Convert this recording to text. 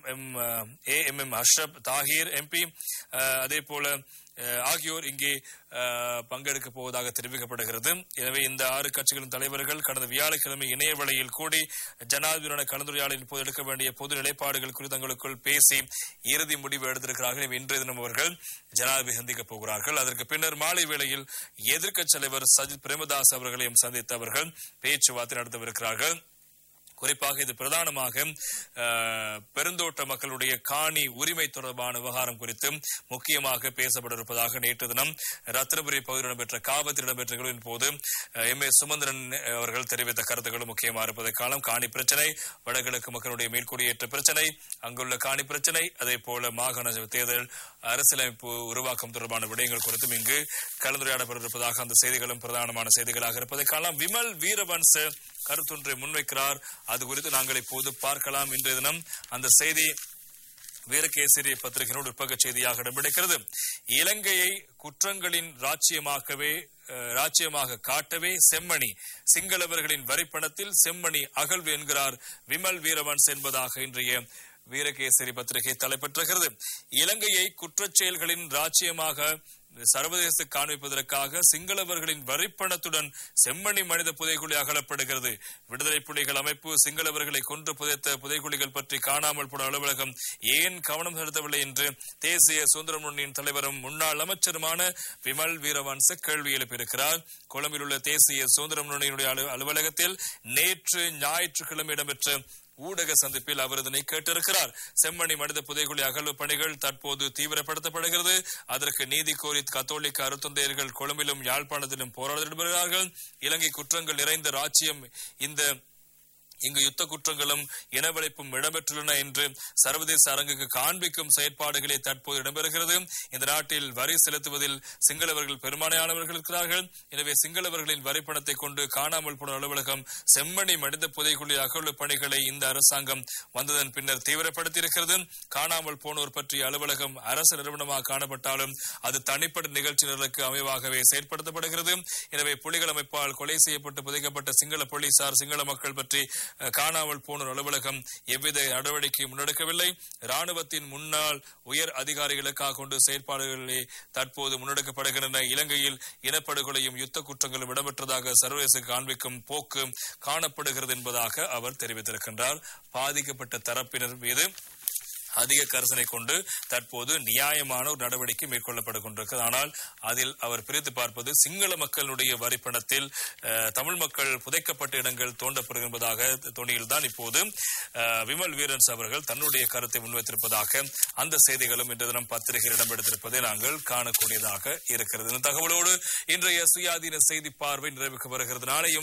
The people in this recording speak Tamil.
M A M M Ashraf Thahir MP அதே போல அஹ், ஆகியோர் இங்கே அஹ், பங்கெடுக்க போவதாக தெரிவிக்கப்படுகிறது எனவே இந்த ஆறு கட்சிகளின் தலைவர்கள் கடந்த வியாழக்கிழமை இணைய வழியில் கூடி ஜனாதிபதியான கலந்துரையாடலின் போது எடுக்க வேண்டிய பொது நிலைப்பாடுகள் குறித்து தங்களுக்குள் பேசி இறுதி முடிவு எடுத்திருக்கிறார்கள் எனவே இன்றைய தினம் அவர்கள் ஜனாதிபதி சந்திக்கப் போகிறார்கள் அதற்கு பின்னர் மாலை வேளையில் எதிர்க்கட்சி தலைவர் சஜித் பிரேமதாஸ் அவர்களையும் சந்தித்து அவர்கள் பேச்சுவார்த்தை நடத்தவிருக்கிறார்கள் குறிப்பாக இது பிரதானமாக அஹ், பெருந்தோட்ட மக்களுடைய காணி உரிமை தொடர்பான விவகாரம் குறித்து முக்கியமாக பேசப்பட இருப்பதாக நேற்று தினம் ரத்னபுரி பகுதியில் இடம்பெற்ற காவத்தில் இடம்பெற்ற நிகழ்வின் போது எம் ஏ சுமந்திரன் அவர்கள் தெரிவித்த கருத்துக்களும் முக்கியமாக இருப்பதை காலம் காணி பிரச்சனை வடகிழக்கு மக்களுடைய மேற்குடியேற்ற பிரச்சனை அங்குள்ள காணி பிரச்சனை அதே போல மாகாண தேர்தல் அரசியலமைப்பு உருவாக்கம் தொடர்பான விடயங்கள் குறித்தும் இங்கு கலந்துரையாடப்பட இருப்பதாக அந்த செய்திகளும் பிரதானமான செய்திகளாக இருப்பதை காணலாம் விமல் வீரவன்ச கருத்தொன்றை முன்வைக்கிறார் அது குறித்து நாங்கள் இப்போது பார்க்கலாம் இன்றைய தினம் அந்த செய்தி வீரகேசரி பத்திரிகையினோடு உட்பக செய்தியாக இடம்பிடிக்கிறது இலங்கையை குற்றங்களின் ராச்சியமாக்கவே அஹ், ராச்சியமாக காட்டவே செம்மணி சிங்களவர்களின் வரிப்பணத்தில் செம்மணி அகழ்வு என்கிறார் விமல் வீரவன்ஸ் என்பதாக இன்றைய வீரகேசரி பத்திரிகை தலைப்பெற்றுகிறது இலங்கையை குற்றச் செயல்களின் ராச்சியமாக சர்வதேச காண்பிப்பதற்காக சிங்களவர்களின் வரிப்பணத்துடன் செம்மணி மனித புதைகுழி அகலப்படுகிறது விடுதலை புலிகள் அமைப்பு சிங்களவர்களை கொன்று புதைத்த புதைகுழிகள் பற்றி காணாமல் போன அலுவலகம் ஏன் கவனம் செலுத்தவில்லை என்று தேசிய சுதந்திர முன்னணியின் தலைவரும் முன்னாள் அமைச்சருமான விமல் வீரவன்ச கேள்வி எழுப்பியிருக்கிறார் கொழும்பில் உள்ள தேசிய சுதந்திர முன்னணியினுடைய அலு- அலுவலகத்தில் நேற்று ஞாயிற்றுக்கிழமை இடம்பெற்ற ஊடக சந்திப்பில் அவர் இதனை கேட்டிருக்கிறார் செம்மணி மனித புதைகுழி அகழ்வு பணிகள் தற்போது தீவிரப்படுத்தப்படுகிறது அதற்கு நீதி கோரி கத்தோலிக்க அருத்தந்தையர்கள் கொழும்பிலும் யாழ்ப்பாணத்திலும் போராடி வருகிறார்கள் இலங்கை குற்றங்கள் நிறைந்த ராச்சியம் இந்த இங்கு யுத்த குற்றங்களும் இனவழிப்பும் இடம்பெற்றுள்ளன என்று சர்வதேச அரங்குக்கு காண்பிக்கும் செயற்பாடுகளே தற்போது இடம்பெறுகிறது இந்த நாட்டில் வரி செலுத்துவதில் சிங்களவர்கள் பெரும்பாலானவர்கள் இருக்கிறார்கள் எனவே சிங்களவர்களின் வரி பணத்தை கொண்டு காணாமல் போன அலுவலகம் செம்மணி மனித புதைக்குழி அகழ்வு பணிகளை இந்த அரசாங்கம் வந்ததன் பின்னர் தீவிரப்படுத்தியிருக்கிறது காணாமல் போனோர் பற்றிய அலுவலகம் அரசு நிறுவனமாக காணப்பட்டாலும் அது தனிப்பட்ட நிகழ்ச்சியினருக்கு அமைவாகவே செயற்படுத்தப்படுகிறது எனவே புலிகள் அமைப்பால் கொலை செய்யப்பட்டு புதைக்கப்பட்ட சிங்கள போலீசார் சிங்கள மக்கள் பற்றி அஹ், காணாமல் போனோர் அலுவலகம் எவ்வித நடவடிக்கையும் முன்னெடுக்கவில்லை ராணுவத்தின் முன்னாள் உயர் அதிகாரிகளுக்காக கொண்டு செயற்பாடுகளே தற்போது முன்னெடுக்கப்படுகின்றன இலங்கையில் இனப்படுகொலையும் யுத்த குற்றங்களும் இடம்பெற்றதாக சர்வதேச காண்பிக்கும் போக்கு காணப்படுகிறது என்பதாக அவர் தெரிவித்திருக்கின்றார் பாதிக்கப்பட்ட தரப்பினர் மீது அதிக கரிசனை கொண்டு தற்போது நியாயமான ஒரு நடவடிக்கை மேற்கொள்ளப்பட கொண்டிருக்கிறது ஆனால் அதில் அவர் பிரித்து பார்ப்பது சிங்கள மக்களுடைய வரிப்பணத்தில் அஹ், தமிழ் மக்கள் புதைக்கப்பட்ட இடங்கள் தோண்டப்படுகின்றதாக துணியில் தான் இப்போது அஹ், விமல் வீரன்ஸ் அவர்கள் தன்னுடைய கருத்தை முன்வைத்திருப்பதாக அந்த செய்திகளும் இன்று தினம் பத்திரிகையில் இடம்பெடுத்திருப்பதை நாங்கள் காணக்கூடியதாக இருக்கிறது இந்த தகவலோடு இன்றைய சுயாதீன செய்தி பார்வை நிறைவுக்கு வருகிறது நாளையும்